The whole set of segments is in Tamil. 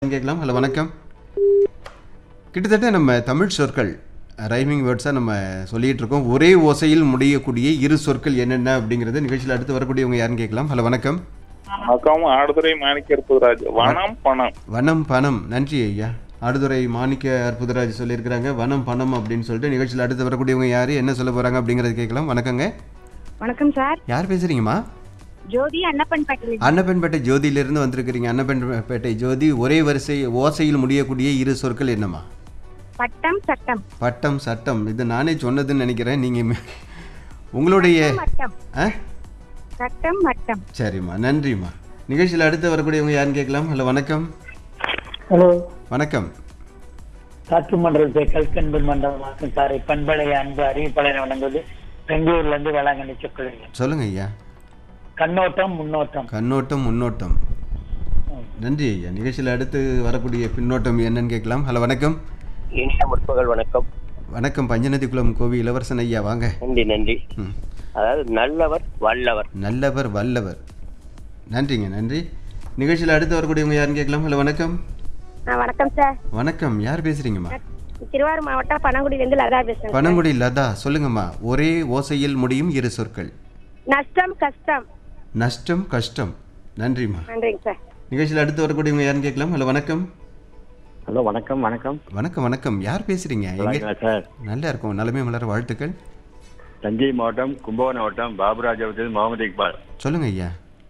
கேட்கலாம் ஹலோ வணக்கம் கிட்டத்தட்ட நம்ம தமிழ் சொற்கள் ரைமிங் வேர்ட்ஸாக நம்ம சொல்லிட்டு இருக்கோம் ஒரே ஓசையில் முடியக்கூடிய இரு சொற்கள் என்னென்ன அப்படிங்கிறத நிகழ்ச்சியில் அடுத்து வரக்கூடியவங்க யாருன்னு கேட்கலாம் ஹலோ வணக்கம் வணக்கம் ஆடுதுறை மாணிக்க இருப்பதுராஜ் வனம் பணம் வனம் பணம் நன்றி ஐயா ஆடுதுறை மாணிக்க அற்புதராஜ் சொல்லியிருக்கிறாங்க வனம் பணம் அப்படின்னு சொல்லிட்டு நிகழ்ச்சியில் அடுத்து வரக்கூடியவங்க யார் என்ன சொல்ல போகிறாங்க அப்படிங்கிறது கேட்கலாம் வணக்கங்க வணக்கம் சார் யார் பேசுகிறீங்கம்மா ஜோதி அன்னப்பன் பட்டியல் அன்னப்பன்பேட்டை ஜோதியிலிருந்து வந்திருக்கிறீங்க அன்னப்பன்பேட்டை ஜோதி ஒரே வரிசை ஓசையில் முடியக்கூடிய இரு சொற்கள் என்னம்மா பட்டம் சட்டம் பட்டம் சட்டம் இது நானே சொன்னதுன்னு நினைக்கிறேன் நீங்கள் உங்களுடைய மட்டம் ஆ சட்டம் மட்டம் சரிம்மா நன்றிம்மா நிகழ்ச்சியில் அடுத்து வரக்கூடியவங்க யாருன்னு கேட்கலாம் ஹலோ வணக்கம் ஹலோ வணக்கம் காற்று மண்டலத்தை கல்கன்பு மண்டலமாக்கும் சாரை பண்பலைய அன்பு அறிவிப்பாளர் வழங்குவது பெங்களூர்ல இருந்து வேளாங்கண்ணி சொற்கள் சொல்லுங்க ஐயா கண்ணோட்டம் முன்னோட்டம் கண்ணோட்டம் முன்னோட்டம் நன்றி ஐயா நிகழ்ச்சியில் அடுத்து வரக்கூடிய பின்னோட்டம் என்னன்னு கேட்கலாம் ஹலோ வணக்கம் இனிய முற்பகல் வணக்கம் வணக்கம் பஞ்சநதிக்குளம் கோவி இளவரசன் ஐயா வாங்க நன்றி நன்றி ம் அதாவது நல்லவர் வல்லவர் நல்லவர் வல்லவர் நன்றிங்க நன்றி நிகழ்ச்சியில் அடுத்து வரக்கூடியவங்க யாருன்னு கேட்கலாம் ஹலோ வணக்கம் ஆ வணக்கம் சார் வணக்கம் யார் பேசுறீங்கம்மா திருவாரூர் மாவட்டம் பனங்குடியிலேருந்து லதா பேசுறேன் பனங்குடி லதா சொல்லுங்கம்மா ஒரே ஓசையில் முடியும் இரு சொற்கள் நஷ்டம் கஷ்டம் நஷ்டம் கஷ்டம் நன்றிம்மா நன்றிங்க சார் நிகழ்ச்சியில் அடுத்து வரக்கூடியவங்க யாருன்னு கேட்கலாம் ஹலோ வணக்கம் ஹலோ வணக்கம் வணக்கம் வணக்கம் வணக்கம் யார் பேசுறீங்க எங்க வணக்கம் சார் நல்லா இருக்கும் நலமே மலர வாழ்த்துக்கள் தஞ்சை மாவட்டம் கும்பகோணம் மாவட்டம் பாபுராஜபுரத்தில் முகமது இக்பால் சொல்லுங்க ஐயா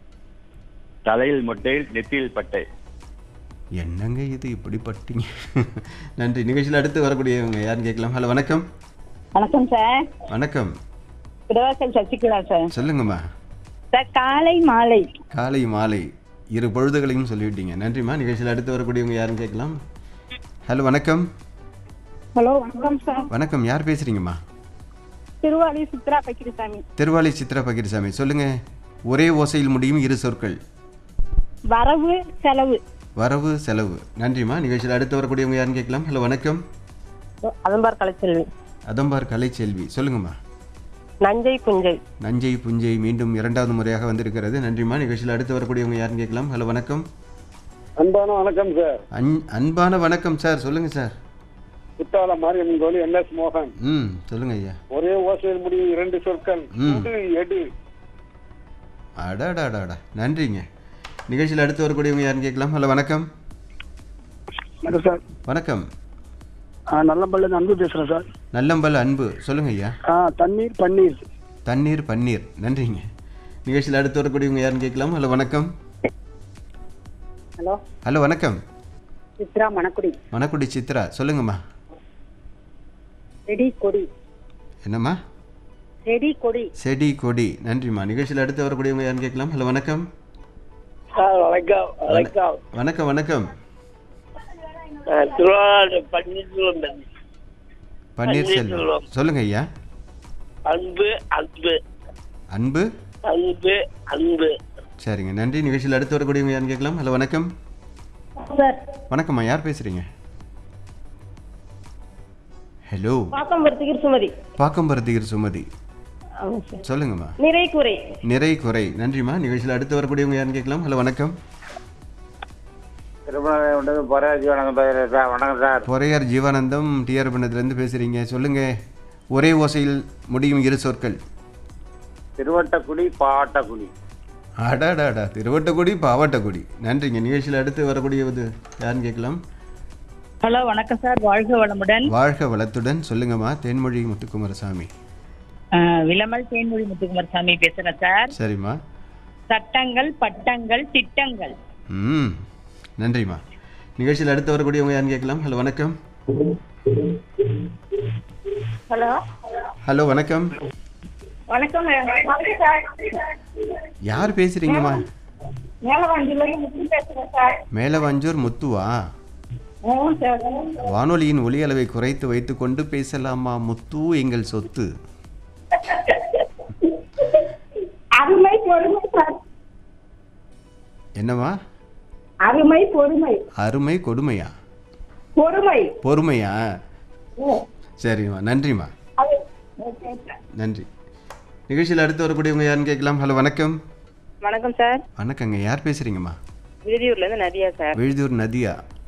தலையில் மொட்டையில் நெத்தியில் பட்டை என்னங்க இது இப்படி பட்டீங்க நன்றி நிகழ்ச்சியில் அடுத்து வரக்கூடியவங்க யாருன்னு கேட்கலாம் ஹலோ வணக்கம் வணக்கம் சார் வணக்கம் குடவாசல் சசிகலா சார் சொல்லுங்கம்மா சார் காலை மாலை காலை மாலை இரு பொழுதுகளையும் சொல்லிவிட்டீங்க நன்றிம்மா நிகழ்ச்சியில் அடுத்து வரக்கூடியவங்க யாருன்னு கேட்கலாம் ஹலோ வணக்கம் ஹலோ வணக்கம் சார் வணக்கம் யார் பேசுறீங்கம்மா திருவாளி சித்ரா பக்கிரிசாமி திருவாலி சித்ரா பகிர்சாமி சொல்லுங்க ஒரே ஓசையில் முடியும் இரு சொற்கள் வரவு செலவு வரவு செலவு நன்றிம்மா நிகழ்ச்சியில் அடுத்து வரக்கூடியவங்க யாருன்னு கேட்கலாம் ஹலோ வணக்கம் அதம்பார் கலைச்செல்வி அதம்பார் கலைச்செல்வி சொல்லுங்கம்மா நஞ்சை புஞ்சை நஞ்சை புஞ்சை மீண்டும் இரண்டாவது முறையாக வந்திருக்கிறது நன்றிம்மா நிகழ்ச்சியில் அடுத்து வரக்கூடியவங்க யாருன்னு கேட்கலாம் ஹலோ வணக்கம் அன்பான வணக்கம் சார் அன் அன்பான வணக்கம் சார் சொல்லுங்க சார் குத்தால மாரியம்மன் கோயில் என் எஸ் மோகன் ம் சொல்லுங்க ஐயா ஒரே ஓசையில் முடியும் இரண்டு சொற்கள் ம். உடு எடு அடாடாடாடா நன்றிங்க நிகழ்ச்சியில் அடுத்து வரக்கூடியவங்க யாருன்னு கேட்கலாம் ஹலோ வணக்கம் வணக்கம் சார் வணக்கம் நல்லம்பல்ல அன்பு பேசுறேன் சார் நல்லம்பல் அன்பு சொல்லுங்க ஐயா ஆ தண்ணீர் பன்னீர் தண்ணீர் பன்னீர் நன்றிங்க நிகழ்ச்சியில் அடுத்து வரக்கூடியவங்க யாருன்னு கேட்கலாம் ஹலோ வணக்கம் ஹலோ ஹலோ வணக்கம் சித்ரா மணக்குடி மணக்குடி சித்ரா சொல்லுங்கம்மா செடி கொடி என்னம்மா செடி கொடி செடி கொடி நன்றிம்மா நிகழ்ச்சியில் அடுத்து வரக்கூடியவங்க யாருன்னு கேட்கலாம் ஹலோ வணக்கம் சார் வணக்கம் வணக்கம் வணக்கம் வணக்கம் திருவாரூர் பன்னீர்செல்வம் பன்னீர்செல்வம் பன்னீர்செல்வம். சொல்லுங்க ஐயா அன்பு அன்பு அன்பு அன்பு அன்பு சரிங்க நன்றி நிகழ்ச்சியில் அடுத்து வரக்கூடியவங்க யாருன்னு கேட்கலாம் ஹலோ வணக்கம் சார் வணக்கம்மா யார் பேசுறீங்க ஹலோ பாக்கம்பருத்திகர் சுமதி பாக்கம்பரத்திகர் சுமதி ஆமாம் சார் சொல்லுங்கம்மா நிறை குறை நிறை குறை நன்றிம்மா நிகழ்ச்சியில் அடுத்து வரக்கூடியவங்க யாருன்னு கேட்கலாம் ஹலோ வணக்கம் திருமணம் பொறாஜி வணக்கம் சார் வணக்கம் சார் பொறையார் ஜீவானந்தம் டிஆர் பண்ணதுலேருந்து பேசுகிறீங்க சொல்லுங்க ஒரே ஓசையில் முடியும் இரு சொற்கள் திருவட்டக்குடி பாவட்டக்குடி அடாடாடா திருவட்டக்குடி பாவட்டக்குடி நன்றிங்க நிகழ்ச்சியில் அடுத்து வரக்கூடியது யாருன்னு கேட்கலாம் ஹலோ வணக்கம் சார் வாழ்க வளமுடன் வாழ்க வளத்துடன் சொல்லுங்கம்மா தேன்மொழி முத்துக்குமாரசாமி விளமல் தேன்மொழி முத்துக்குமார் சாமி பேசுறேன் சார் சரிம்மா சட்டங்கள் பட்டங்கள் திட்டங்கள் ம் நன்றிம்மா நிகழ்ச்சியில் அடுத்து வரக்கூடியவங்க யாருன்னு கேட்கலாம் ஹலோ வணக்கம் ஹலோ ஹலோ வணக்கம் வணக்கம் சார் யார் பேசுறீங்கம்மா மேலவாண்டியிலேருந்து முத்து பேசுறேன் சார் மேலவஞ்சூர் முத்துவா ஆமாம் சார் வானொலியின் ஒலி அளவை குறைத்து வைத்துக்கொண்டு பேசலாமா முத்து எங்கள் சொத்து அருமை பொறுமை சார் என்னம்மா அருமை பொறுமை அருமை கொடுமையா பொறுமை பொறுமையா சரிம்மா நன்றிம்மா அது ஓகே சார் நன்றி நிகழ்ச்சியில் அடுத்து வரக்கூடியவங்க யாருன்னு கேட்கலாம் ஹலோ வணக்கம் வணக்கம் சார் வணக்கங்க யார் பேசுறீங்கம்மா விருதியூர்ல இருந்து நதியா சார் விழுதூர் நதியா